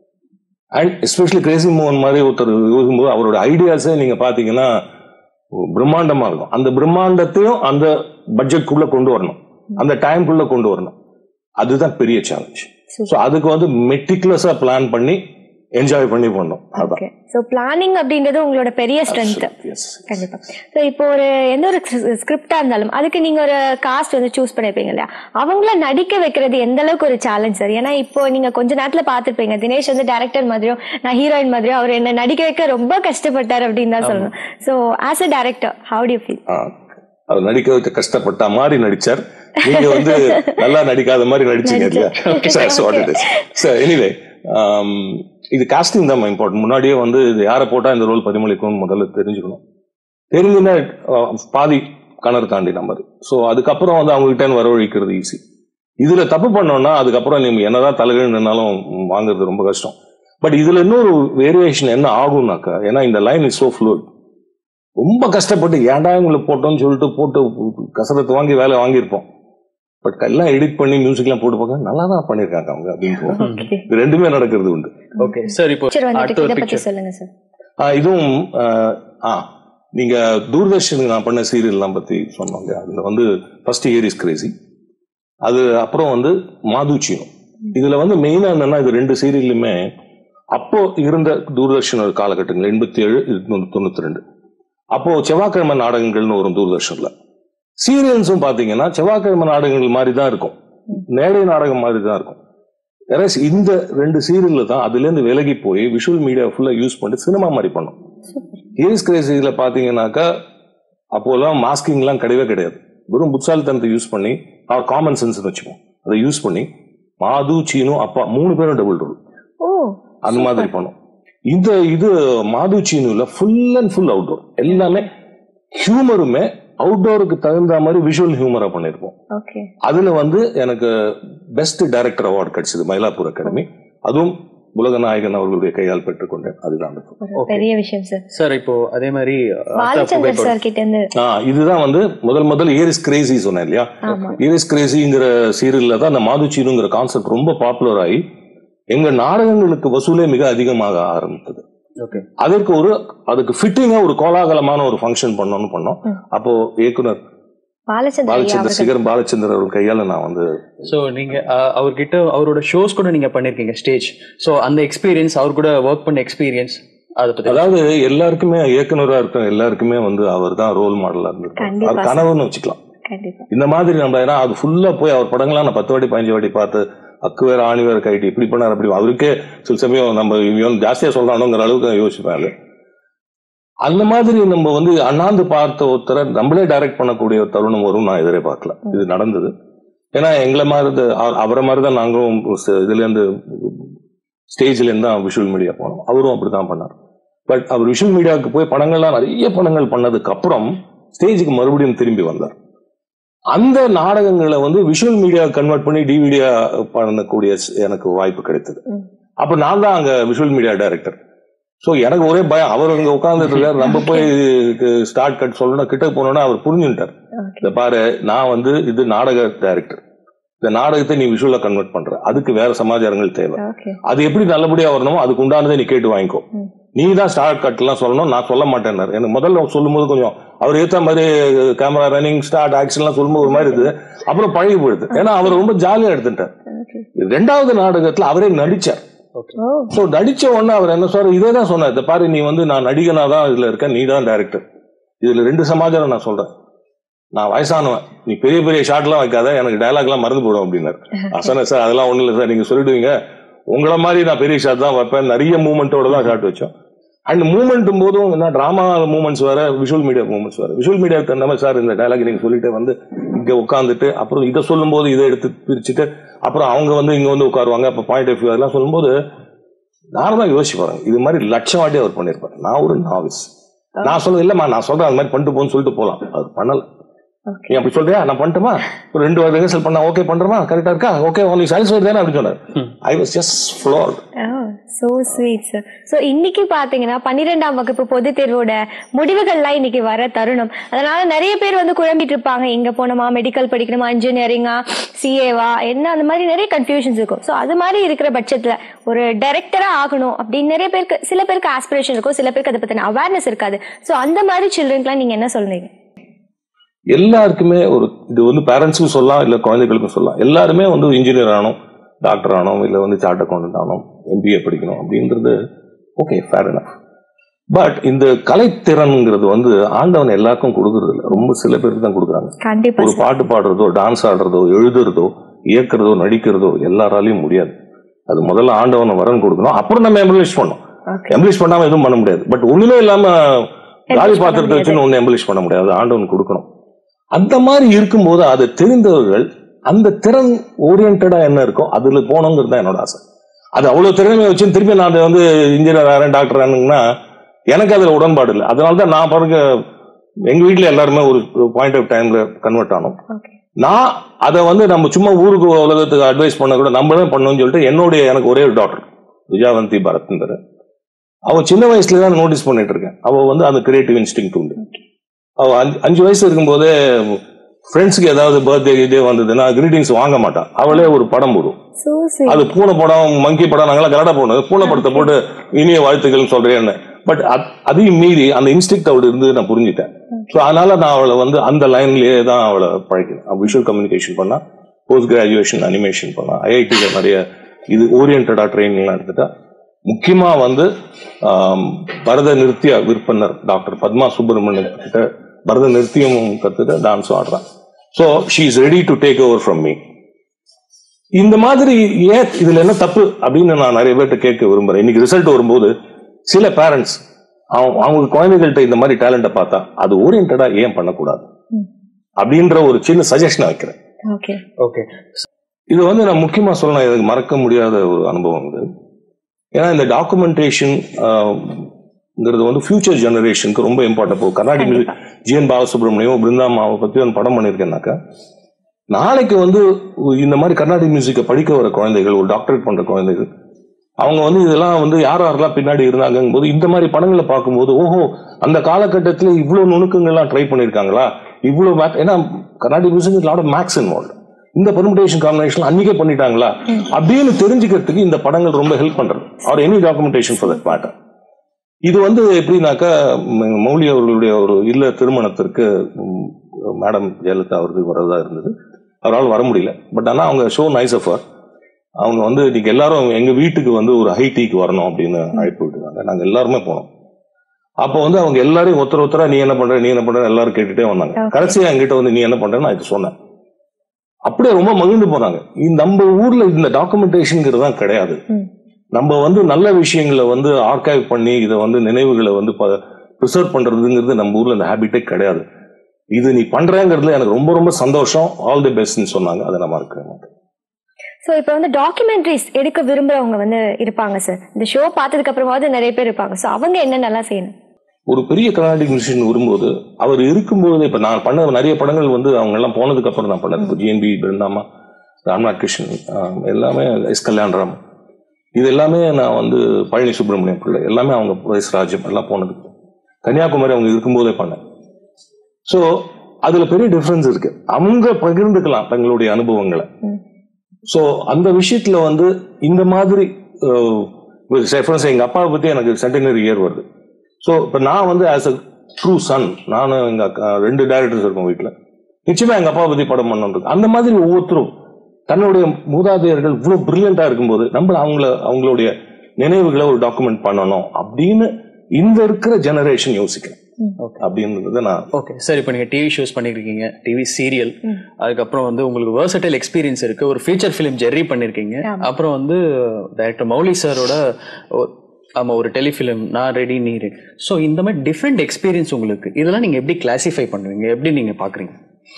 அண்ட் எஸ்பெஷலி கிரேசி மோகன் மாதிரி ஒருத்தர் யோசிக்கும்போது அவரோட ஐடியாஸே நீங்க பாத்தீங்கன்னா பிரம்மாண்டமா இருக்கும் அந்த பிரம்மாண்டத்தையும் அந்த பட்ஜெட்குள்ள கொண்டு வரணும் அந்த டைம்குள்ள கொண்டு வரணும் அதுதான் பெரிய சேலஞ்ச் Super. ஸோ அதுக்கு வந்து மெட்டிகுலஸா பிளான் பண்ணி என்ஜாய் பண்ணி பண்ணோம் அதான் ஓகே சோ பிளானிங் அப்படின்றது உங்களோட பெரிய ஸ்ட்ரென்த் Yes. கண்டிப்பா சோ இப்போ ஒரு எந்த ஒரு ஸ்கிரிப்டா இருந்தாலும் அதுக்கு நீங்க ஒரு காஸ்ட் வந்து சூஸ் பண்ணிருப்பீங்க இல்லையா அவங்கள நடிக்க வைக்கிறது எந்த அளவுக்கு ஒரு சேலஞ்ச் சார் ஏன்னா இப்போ நீங்க கொஞ்ச நேரத்துல பாத்துருப்பீங்க தினேஷ் வந்து டேரக்டர் மாதிரியும் நான் ஹீரோயின் மாதிரியும் அவர் என்ன நடிக்க வைக்க ரொம்ப கஷ்டப்பட்டார் அப்படின்னு தான் சொல்லணும் so as a director how to feel ஆ. அவர் நடிக்க வைக்க கஷ்டப்பட்ட மாதிரி நடிச்சார் நீங்க வந்து நல்லா நடிக்காத மாதிரி நடிச்சீங்க இல்லையா சார் எனிவே இது காஸ்டிங் தான் இம்பார்ட்டன்ட் முன்னாடியே வந்து இது யாரை போட்டா இந்த ரோல் பதிமொழிக்கும்னு முதல்ல தெரிஞ்சுக்கணும் தெரிஞ்சுன்னா அஹ், பாதி கணர் தாண்டி நம்பர் ஸோ அதுக்கப்புறம் வந்து அவங்க கிட்ட வரவழைக்கிறது ஈஸி இதுல தப்பு பண்ணோம்னா அதுக்கப்புறம் நீங்க என்னதான் தலைகீழ் நின்னாலும் வாங்குறது ரொம்ப கஷ்டம் பட் இதுல இன்னொரு வேரியேஷன் என்ன ஆகும்னாக்கா ஏன்னா இந்த லைன் இஸ் சோ ஃப்ளூட் ரொம்ப கஷ்டப்பட்டு ஏன்டா இவங்களை போட்டோம்னு சொல்லிட்டு போட்டு கசரத்து வாங்கி வேலை வாங்கியிருப்போம் பட் எல்லாம் எடிட் பண்ணி மியூசிக்லாம் போட்டு பார்க்க நல்லா தான் பண்ணியிருக்காங்க அவங்க அப்படின்னு ஓகே இது ரெண்டுமே நடக்கிறது உண்டு ஓகே சார் இப்போ பிக்சர் வந்துட்டு அடுத்த இதை ஒரு பத்தி பிக்சர் சொல்லுங்க சார் ஆ, இதுவும் ஆ, ஆ நீங்க தூர்தர்ஷனுக்கு நான் பண்ண சீரியல்லாம் பத்தி சொன்னாங்க அதுல வந்து ஃபர்ஸ்ட் இயர் இஸ் கிரேசி அது அப்புறம் வந்து மாதுச்சியம் இதுல வந்து மெயினா என்னன்னா இது ரெண்டு சீரியல்லுமே அப்போ இருந்த தூர்தர்ஷன் ஒரு காலகட்டங்கள் எண்பத்தி ஏழு தொண்ணூத்தி ரெண்டு அப்போ செவ்வாய்க்கிழமை நாடகங்கள்னு வரும் தூர்தர்ஷன்ல சீரியல்ஸும் பாத்தீங்கன்னா செவ்வாய்க்கிழமை நாடகங்கள் மாதிரி தான் இருக்கும் மேடை நாடகம் மாதிரி தான் இருக்கும் Whereas இந்த ரெண்டு சீரியல்ல தான் அதுல இருந்து விலகி போய் விஷுவல் மீடியா ஃபுல்லா யூஸ் பண்ணி சினிமா மாதிரி பண்ணோம் ஹீரிஸ் கிரேசில பாத்தீங்கன்னாக்கா அப்போலாம் மாஸ்கிங்லாம் கிடையவே கிடையாது வெறும் புத்தாலித்தனத்தை யூஸ் பண்ணி அவர் காமன் சென்ஸ் வச்சுப்போம் அதை யூஸ் பண்ணி மாது சீனு அப்பா மூணு பேரும் டபுள் ரோல் ஓ அந்த மாதிரி பண்ணோம் இந்த இது மாது சீனுல ஃபுல் அண்ட் ஃபுல் அவுட்டோர் எல்லாமே ஹியூமருமே அவுட்டோருக்கு தகுந்த மாதிரி விஷுவல் ஹியூமரா பண்ணியிருப்போம் ஓகே அதுல வந்து எனக்கு பெஸ்ட் டைரக்டர் அவார்டு கிடைச்சது மயிலாப்பூர் அகாடமி அதுவும் உலக நாயகன் அவர்களுடைய கையால் பெற்றுக்கொண்டேன் அதுதான் அந்த film. ஒரு பெரிய விஷயம் சார் சார் இப்போ அதே மாதிரி அடுத்த பாலச்சந்தர் புகைப்படம். சார் கிட்ட இருந்து ஆ, இதுதான் வந்து முதல் முதல் ஏரிஸ் கிரேசி சொன்னேன் இல்லையா ஆமா ஏரிஸ் கிரேசிங்கிற சீரியல்ல தான் அந்த மாதுச்சீனுங்கிற கான்செப்ட் ரொம்ப பாப்புலர் ஆகி எங்க நாடகங்களுக்கு வசூலே மிக அதிகமாக ஆரம்பித்தது ஓகே அதற்கு ஒரு அதுக்கு ஃபிட்டிங்கா ஒரு கோலாகலமான ஒரு ஃபங்க்ஷன் பண்ணணும்னு பண்ணோம் ம். அப்போ இயக்குனர் பாலச்சந்தர் ஐயா பாலச்சந்தர் அவர்கள் சிகரம் பாலச்சந்தர் அவர்கள் கையால நான் வந்து ஸோ நீங்க அஹ், அவர்கிட்ட அவரோட ஷோஸ் கூட நீங்க பண்ணிருக்கீங்க ஸ்டேஜ் ஸோ அந்த எக்ஸ்பீரியன்ஸ் அவர் கூட ஒர்க் பண்ண எக்ஸ்பீரியன்ஸ் அதை பத்தி அதாவது எல்லாருக்குமே இயக்குனரா இருக்க எல்லாருக்குமே வந்து அவர் தான் ரோல் மாடலா இருந்திருக்காரு கண்டிப்பா அவர் சார். கனவுன்னு வச்சுக்கலாம் கண்டிப்பா இந்த மாதிரி நம்ம ஏன்னா அது ஃபுல்லா போய் அவர் படங்கள்லாம் நான் பத்து வாட்டி பதினஞ்சு வாட்டி பார்த்து அக்கு வேற ஆணி வேற கைட்டு இப்படி பண்ணார் அப்படி அவருக்கே சில சமயம் நம்ம இவன் ஜாஸ்தியா சொல்றானுங்கிற அளவுக்கு நான் யோசிப்பேன் அது அந்த மாதிரி நம்ம வந்து அண்ணாந்து பார்த்த ஒருத்தரை நம்மளே டைரக்ட் பண்ணக்கூடிய ஒரு தருணம் வரும் நான் எதிரே பார்க்கல இது நடந்தது ஏன்னா எங்களை மாதிரி தான், அவ- அவரை மாதிரி தான் நாங்களும் ச- இதுல இருந்து ஸ்டேஜ்ல இருந்து தான் விஷுவல் மீடியா போனோம் அவரும் அப்படிதான் பண்ணார் பட் அவர் விஷுவல் மீடியாவுக்கு போய் படங்கள்லாம் நிறைய படங்கள் பண்ணதுக்கு அப்புறம் ஸ்டேஜுக்கு மறுபடியும் திரும்பி வந்தார் அந்த நாடகங்களை வந்து விஷுவல் மீடியா கன்வெர்ட் பண்ணி டிவிடியா பண்ணக்கூடிய ஸ்- எனக்கு வாய்ப்பு கிடைத்தது ம். அப்ப நான் தான் அங்க விஷுவல் மீடியா டைரக்டர் சோ எனக்கு ஒரே பயம் அவர் அங்க உட்கார்ந்துட்டு இருக்காரு நம்ம போய் ஸ்டார்ட் கட் சொல்லணும் கிட்ட போனோம்னா அவர் புரிஞ்சுட்டார் ஓகே இந்த பாரு நான் வந்து இது நாடக டைரக்டர் இந்த நாடகத்தை நீ விஷுவலா கன்வெர்ட் பண்ற அதுக்கு வேற சமாச்சாரங்கள் தேவை ஓகே அது எப்படி நல்லபடியா வரணுமோ அதுக்கு உண்டானதை நீ கேட்டு வாங்கிக்கோ ம். நீ தான் ஸ்டார்ட் கட் எல்லாம் சொல்லணும் நான் சொல்ல மாட்டேன்னாரு எனக்கு முதல்ல சொல்லும்போது கொஞ்சம் அவர் ஏத்த மாதிரி கேமரா ரன்னிங் ஸ்டார்ட் ஆக்ஷன் எல்லாம் சொல்லும்போது ஒரு மாதிரி இருக்குது அப்புறம் பழகி போயிடுது ஏன்னா அவர் ரொம்ப ஜாலியா எடுத்துட்டார் ஓகே ரெண்டாவது நாடகத்துல அவரே நடிச்சார் ஓ ஸோ நடிச்ச உடனே அவர் என்ன சொல்ற இதே தான் சொன்னார் இந்த பாரு நீ வந்து நான் நடிகனா தான் இதுல இருக்கேன் நீ தான் டைரக்டர் இதுல ரெண்டு சமாச்சாரம் நான் சொல்றேன் நான் வயசானவன் நீ பெரிய பெரிய ஷாட்லாம் வைக்காத எனக்கு டயலாக்லாம் மறந்து போடும் அப்படின்னாரு அசன சார் அதெல்லாம் ஒண்ணும் இல்லை சார் நீங்க சொல்லிடுவீங்க உங்களை மாதிரி நான் பெரிய ஷாட் தான் வைப்பேன் நிறைய மூமெண்ட்டோட தான் ஷாட் வச்சோம் அண்ட் மூமெண்ட்டும் போதும் என்ன டிராமா மூமெண்ட்ஸ் வேற விஷுவல் மீடியா மூமெண்ட்ஸ் வேற விஷுவல் மீடியாவுக்கு தகுந்த மாதிரி சார் இந்த டயலாக் நீங்க சொல்லிட்டு வந்து இங்க உட்காந்துட்டு அப்புறம் இதை சொல்லும்போது இதை எடுத்து பிரிச்சுட்டு அப்புறம் அவங்க வந்து இங்க வந்து உட்காருவாங்க அப்ப பாயிண்ட் ஆஃப் வியூ அதெல்லாம் சொல்லும்போது நார்மலா யோசிச்சு பாருங்க இது மாதிரி லட்சம் வாட்டி அவர் பண்ணிருப்பாரு நான் ஒரு நாவிஸ் நான் சொல்றது இல்லம்மா நான் சொல்றேன் அது மாதிரி பண்ணிட்டு போன்னு சொல்லிட்டு போலாம் அது பண்ணல ஓகே நீ அப்படி சொல்றியா நான் பண்ணட்டுமா ஒரு ரெண்டு வாரம் ரிஹர்சல் பண்ணா ஓகே பண்றமா கரெக்டா இருக்கா ஓகே உங்களுக்கு சாட்டிஸ்ஃபைட் தானே அப்படின்னு சொன்னார் I was just floored so sweet sir so இன்னைக்கு பாத்தீங்கன்னா பன்னிரெண்டாம் வகுப்பு பொதுத் தேர்வோட முடிவுகள்லாம் இன்னைக்கு வர தருணம் அதனால நிறைய பேர் வந்து குழம்பிட்டு இருப்பாங்க எங்க போனோமா மெடிக்கல் படிக்கணுமா இன்ஜினியரிங்கா சிஏவா என்ன அந்த மாதிரி நிறைய கன்ஃபியூஷன்ஸ் இருக்கும் ஸோ அது மாதிரி இருக்கிற பட்சத்துல ஒரு டைரக்டரா ஆகணும் அப்படின்னு நிறைய பேருக்கு சில பேருக்கு ஆஸ்பிரேஷன் இருக்கும் சில பேருக்கு அதை பத்தின அவேர்னஸ் இருக்காது ஸோ அந்த மாதிரி சில்ட்ரன்க்குலாம் நீங்க என்ன சொல்றீங்க எல்லாருக்குமே ஒரு இது வந்து பேரண்ட்ஸுக்கும் சொல்லலாம் இல்ல குழந்தைகளுக்கும் சொல்லலாம் எல்லாருமே வந்து இன்ஜினியர் ஆகணும் டாக்டர் ஆகணும் இல்ல வந்து சார்ட் அக்கௌண்டன்ட் ஆகணும் எம்பிஏ படிக்கணும் அப்படின்றது ஓகே ஃபேர் enough பட் இந்த கலைத்திறன்ங்கிறது வந்து ஆண்டவன் எல்லாருக்கும் கொடுக்கறது இல்ல ரொம்ப சில பேருக்கு தான் கொடுக்குறாங்க கண்டிப்பா ஒரு சார் பாட்டு பாடுறதோ டான்ஸ் ஆடுறதோ எழுதுறதோ இயக்குறதோ நடிக்கிறதோ எல்லாராலையும் முடியாது அது முதல்ல ஆண்டவனை வரன் கொடுக்கணும் அப்புறம் நம்ம எம்பலிஷ் பண்ணோம் ஓகே எம்பலிஷ் பண்ணாம எதுவும் பண்ண முடியாது பட் ஒண்ணுமே இல்லாம காலி பண்ண பாத்திரத்தை வச்சு ஒண்ணு எம்பலிஷ் பண்ண முடியாது ஆண்டவன் கொடுக்கணும் அந்த மாதிரி இருக்கும்போது அதை தெரிந்தவர்கள் அந்த திறன் ஓரியன்டா என்ன இருக்கோ அதுல போகணுங்கிறது தான் என்னோட ஆசை அது அவ்வளவு திறமையை வச்சு திருப்பி நான் அதை வந்து இன்ஜினியர் ஆகிறேன் டாக்டர் ஆனுங்கன்னா எனக்கு அதுல உடன்பாடு இல்லை அதனால தான் நான் பாருங்க எங்க வீட்ல எல்லாருமே ஒரு பாயிண்ட் ஆஃப் டைம்ல கன்வெர்ட் ஆனோம் ஓகே நான் அதை வந்து நம்ம சும்மா ஊருக்கு உலகத்துக்கு அட்வைஸ் பண்ண கூட நம்மளே பண்ணணும்னு சொல்லிட்டு என்னுடைய எனக்கு ஒரே ஒரு டாக்டர் விஜயாவந்தி பரத்ந்தர் அவ சின்ன வயசுல தான் நோட்டீஸ் பண்ணிட்டு இருக்கேன் அவ வந்து அந்த கிரியேட்டிவ் இன்ஸ்டிங் உண்டு அவ அஞ்சு அஞ்சு வயசு இருக்கும்போதே ஃப்ரெண்ட்ஸுக்கு ஏதாவது பர்த்டே இதே வந்ததுன்னா கிரீட்டிங்ஸ் வாங்க மாட்டான் அவளே ஒரு படம் போடும் சோ ஸ்வீட் அது பூனை படம் மங்கி படம் நாங்களாம் கலடா போனோம் பூனை படத்தை போட்டு இனிய வாழ்த்துக்கள் சொல்றேன்னு பட் அதையும் மீறி அந்த இன்ஸ்டிக்ட் அவள் இருந்து நான் புரிஞ்சுட்டேன் ஸோ அதனால நான் அவளை வந்து அந்த லைன்லயே தான் அவளை பழக்கினேன் விஷுவல் கம்யூனிகேஷன் பண்ணா போஸ்ட் கிராஜுவேஷன் அனிமேஷன் பண்ணா ஐஐடியில நிறைய இது ஓரியன்டா ட்ரைனிங்லாம் எடுத்துட்டா முக்கியமா வந்து ஆம், பரத நிறுத்திய விற்பனர் டாக்டர் பத்மா சுப்பிரமணியன் கிட்ட பரத நிறுத்தியமும் கத்துட்டு டான்ஸும் ஆடுறான் so she is ready to take over from me இந்த மாதிரி ஏன் இதுல என்ன தப்பு அப்படின்னு நான் நிறைய பேர்ட்ட கேட்க விரும்புறேன் இன்னைக்கு ரிசல்ட் வரும்போது சில பேரண்ட்ஸ் அவங்க அவங்க குழந்தைகள்கிட்ட இந்த மாதிரி டேலண்ட்டை பார்த்தா அது ஓரியன்டா ஏன் பண்ணக்கூடாது ம். அப்படின்ற ஒரு சின்ன சஜஷன் வைக்கிறேன் ஓகே ஓகே இது வந்து நான் முக்கியமா சொல்லணும் எனக்கு மறக்க முடியாத ஒரு அனுபவம் இது ஏன்னா இந்த டாக்குமெண்டேஷன் வந்து ஃபியூச்சர் ஜெனரேஷனுக்கு ரொம்ப இம்பார்ட்டன் இப்போ கர்நாடிக் மியூசிக் ஜிஎன் பாலசுப்ரமணியம் பிருந்தாமாவை பத்தி ஒரு படம் பண்ணியிருக்கேன்னாக்கா நாளைக்கு வந்து இந்த மாதிரி கர்நாடிக் மியூசிக்கை படிக்க வர குழந்தைகள் ஒரு டாக்டரேட் பண்ற குழந்தைகள் அவங்க வந்து இதெல்லாம் வந்து யார் யாரெல்லாம் பின்னாடி இருந்தாங்கும் போது இந்த மாதிரி படங்களை பார்க்கும்போது ஓஹோ அந்த காலகட்டத்தில் இவ்வளவு நுணுக்கங்கள்லாம் ட்ரை பண்ணியிருக்காங்களா இவ்வளவு math- ஏன்னா Carnatic music lot maths involve இந்த பெர்முடேஷன் காம்பினேஷன் அன்னைக்கே பண்ணிட்டாங்களா அப்படின்னு தெரிஞ்சுக்கிறதுக்கு இந்த படங்கள் ரொம்ப ஹெல்ப் பண்றது or any documentation for that matter இது வந்து எப்படின்னாக்கா ம- மௌலி அவர்களுடைய ஒரு இல்ல திருமணத்திற்கு ம், மேடம் ஜெயலலிதா அவருக்கு வரதா இருந்தது அவரால் வர முடியல பட் ஆனா அவங்க ஷோ நைஸ் ஆஃப் அவங்க வந்து இன்னைக்கு எல்லாரும் எங்க வீட்டுக்கு வந்து ஒரு ஹைடிக்கு வரணும் அப்படின்னு அழைப்பு விட்டுருக்காங்க நாங்க எல்லாருமே போனோம் அப்போ வந்து அவங்க எல்லாரையும் ஒருத்தர் ஒருத்தரா நீ என்ன பண்ற நீ என்ன பண்ற எல்லாரும் கேட்டுட்டே வந்தாங்க Okay. கடைசியா என்கிட்ட வந்து நீ என்ன பண்றேன்னு நான் இது சொன்னேன் அப்படியே ரொம்ப மகிழ்ந்து போனாங்க இந்த நம்ம ஊர்ல இந்த டாக்குமெண்டேஷன்ங்கிறது தான் கிடையாது ம். நம்ம வந்து நல்ல விஷயங்களை வந்து ஆர்கைவ் பண்ணி இதை வந்து நினைவுகளை வந்து ப்ரிசர்வ் பண்றதுங்கிறது நம்ம ஊர்ல இந்த ஹேபிட்டே கிடையாது இது நீ பண்றேங்கிறதுல எனக்கு ரொம்ப ரொம்ப சந்தோஷம் ஆல் தி பெஸ்ட்னு சொன்னாங்க அதை நான் மறக்கவே மாட்டேன் ஸோ இப்போ வந்து டாக்குமெண்ட்ரிஸ் எடுக்க விரும்புறவங்க வந்து இருப்பாங்க சார் இந்த ஷோ பார்த்ததுக்கு அப்புறமாவது நிறைய பேர் இருப்பாங்க ஸோ அவங்க என்னென்னலாம் செய்யணும் ஒரு பெரிய கர்நாடிக் மியூசிஷியன் வரும்போது அவர் இருக்கும்போது இப்ப நான் பண்ண நிறைய படங்கள் வந்து அவங்க எல்லாம் போனதுக்கு அப்புறம் நான் பண்ணது இப்போ ஜிஎன்பி பிருந்தாமா ராம்நாத் கிருஷ்ணன் ஆஹ், எல்லாமே எஸ் கல்யாணராம் இது எல்லாமே நான் வந்து பழனி சுப்பிரமணியம் பிள்ளை எல்லாமே அவங்க எஸ் ராஜம் எல்லாம் போனது கன்னியாகுமரி அவங்க இருக்கும்போதே பண்ணேன் ஸோ அதுல பெரிய டிஃபரன்ஸ் இருக்கு அவங்க பகிர்ந்துக்கலாம் தங்களுடைய அனுபவங்களை ம். ஸோ அந்த விஷயத்துல வந்து இந்த மாதிரி ரெஃபரன்ஸ் எங்க அப்பாவை பத்தி எனக்கு சென்டினரி இயர் வருது ஸோ இப்போ நான் வந்து ஆஸ் அ ட்ரூ சன் நானும் எங்க அக்கா ரெண்டு டேரக்டர்ஸ் இருக்கோம் வீட்டில் நிச்சயமா எங்க அப்பாவை பத்தி படம் பண்ணணும் அந்த மாதிரி ஒவ்வொருத்தரும் தன்னுடைய மூதாதையர்கள் இவ்வளவு பிரில்லியண்டா இருக்கும்போது நம்ம அவங்கள அவங்களுடைய நினைவுகளை ஒரு டாக்குமெண்ட் பண்ணணும் அப்படின்னு இந்த இருக்கிற ஜெனரேஷன் யோசிக்கிறேன் ஓகே அப்படின்றத நான் ஓகே சார் இப்போ நீங்கள் டிவி ஷோஸ் பண்ணியிருக்கீங்க டிவி சீரியல் ம். அதுக்கப்புறம் வந்து உங்களுக்கு வேர்சடைல் எக்ஸ்பீரியன்ஸ் இருக்கு ஒரு ஃபீச்சர் ஃபிலிம் ஜெர்ரி பண்ணியிருக்கீங்க ஆமா. அப்புறம் வந்து டைரக்டர் மௌலி சாரோட ஆமா ஒரு டெலிஃபிலிம் நான் ரெடி நீ ரெடி ஸோ இந்த மாதிரி டிஃப்ரெண்ட் எக்ஸ்பீரியன்ஸ் உங்களுக்கு இதெல்லாம் நீங்க எப்படி கிளாசிஃபை பண்ணுவீங்க எப்படி நீங்க பாக்குறீங்க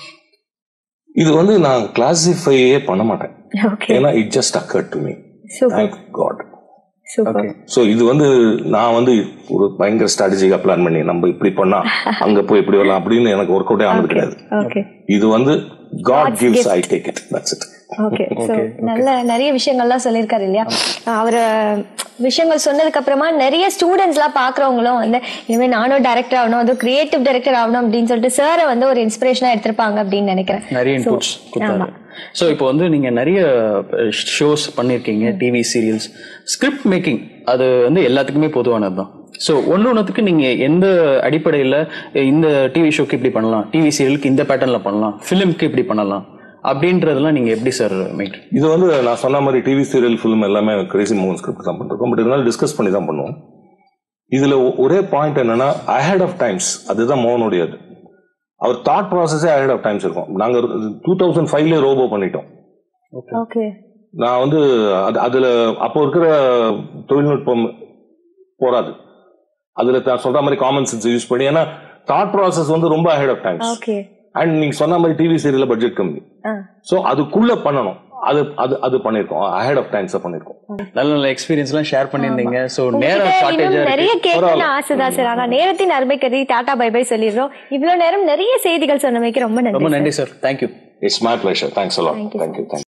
இது வந்து நான் கிளாசிஃபையே பண்ண மாட்டேன் ஓகே ஏன்னா it just occur to me super thank God super okay so இது வந்து நான் வந்து ஒரு பயங்கர ஸ்ட்ராட்டஜிக்கா பிளான் பண்ணி நம்ம இப்படி பண்ணா அங்க போய் இப்படி வரலாம் அப்படின்னு எனக்கு ஒர்க் அவுட்டே ஆனது கிடையாது ஓகே இது வந்து God God's gives gift. I take it that's it okay so Okay, நல்ல நிறைய விஷயங்கள்லாம் சொல்லியிருக்காரு இல்லையா அவர் விஷயங்கள் சொன்னதுக்கு அப்புறமா நிறைய ஸ்டூடெண்ட்ஸ்லாம் பார்க்குறவங்களும் வந்து இனிமேல் நானும் டைரக்டர் ஆகணும் அதுவும் கிரியேட்டிவ் டைரக்டர் ஆகணும் அப்படின்னு சொல்லிட்டு சாரை வந்து ஒரு இன்ஸ்பிரேஷனாக எடுத்திருப்பாங்க அப்படின்னு நினைக்கிறேன் நிறைய So, இன்புட்ஸ் கொடுத்தாரு ஆமா. ஸோ இப்போ வந்து நீங்க நிறைய ஷோஸ் பண்ணியிருக்கீங்க டிவி சீரியல்ஸ் ஸ்கிரிப்ட் மேக்கிங் அது வந்து எல்லாத்துக்குமே பொதுவானது தான் ஸோ ஒன்று ஒன்றுத்துக்கு நீங்க எந்த அடிப்படையில் இந்த டிவி ஷோக்கு இப்படி பண்ணலாம் டிவி சீரியலுக்கு இந்த பேட்டர்னில் பண்ணலாம் ஃபிலிம்க்கு இப்படி பண்ணலாம் அப்படின்றதெல்லாம் நீங்க எப்படி சார் மெயின்டைன் இது வந்து நான் சொன்ன மாதிரி டிவி சீரியல் ஃபிலிம் எல்லாமே கிரேசி மூவன் ஸ்கிரிப்ட் தான் பண்ணிருக்கோம் பட் இருந்தாலும் டிஸ்கஸ் பண்ணி தான் பண்ணுவோம் இதுல ஒ- ஒரே பாயிண்ட் என்னன்னா அஹெட் ஆஃப் டைம்ஸ் அதுதான் மோகனுடையது அவர் தாட் ப்ராசஸே அஹெட் ஆஃப் டைம்ஸ் இருக்கும் நாங்க டூ தௌசண்ட் ஃபைவ்ல ரோபோ பண்ணிட்டோம் ஓகே நான் வந்து அது அதுல அப்போ இருக்கிற தொழில்நுட்பம் போராது அதுல நான் சொல்ற மாதிரி காமன் சென்ஸ் யூஸ் பண்ணி ஏன்னா தாட் ப்ராசஸ் வந்து ரொம்ப ahead of times okay and நீங்க சொன்ன மாதிரி டிவி சீரியல்ல பட்ஜெட் கம்மி ஆ ஸோ அதுக்குள்ள பண்ணணும் அது அது அது பண்ணிருக்கோம் அஹெட் ஆஃப் டைம்ஸ் பண்ணிருக்கோம் நல்ல நல்ல எக்ஸ்பீரியன்ஸ்லாம் ஷேர் பண்ணியிருந்தீங்க ஸோ நேரம் உங்ககிட்ட ஷார்ட்டேஜாக இன்னும் நிறைய இருக்கு கேட்கணும்னு ஆசைதான் சார் ஆனா நேரத்தின் அருமை கருதி டாடா பை பை சொல்லிடுறோம் இவ்வளவு நேரம் நிறைய செய்திகள் சொன்னமைக்கு ரொம்ப ரொம்ப நன்றி நன்றி sir thank you it's my pleasure thanks a lot Thank you, thank you thank you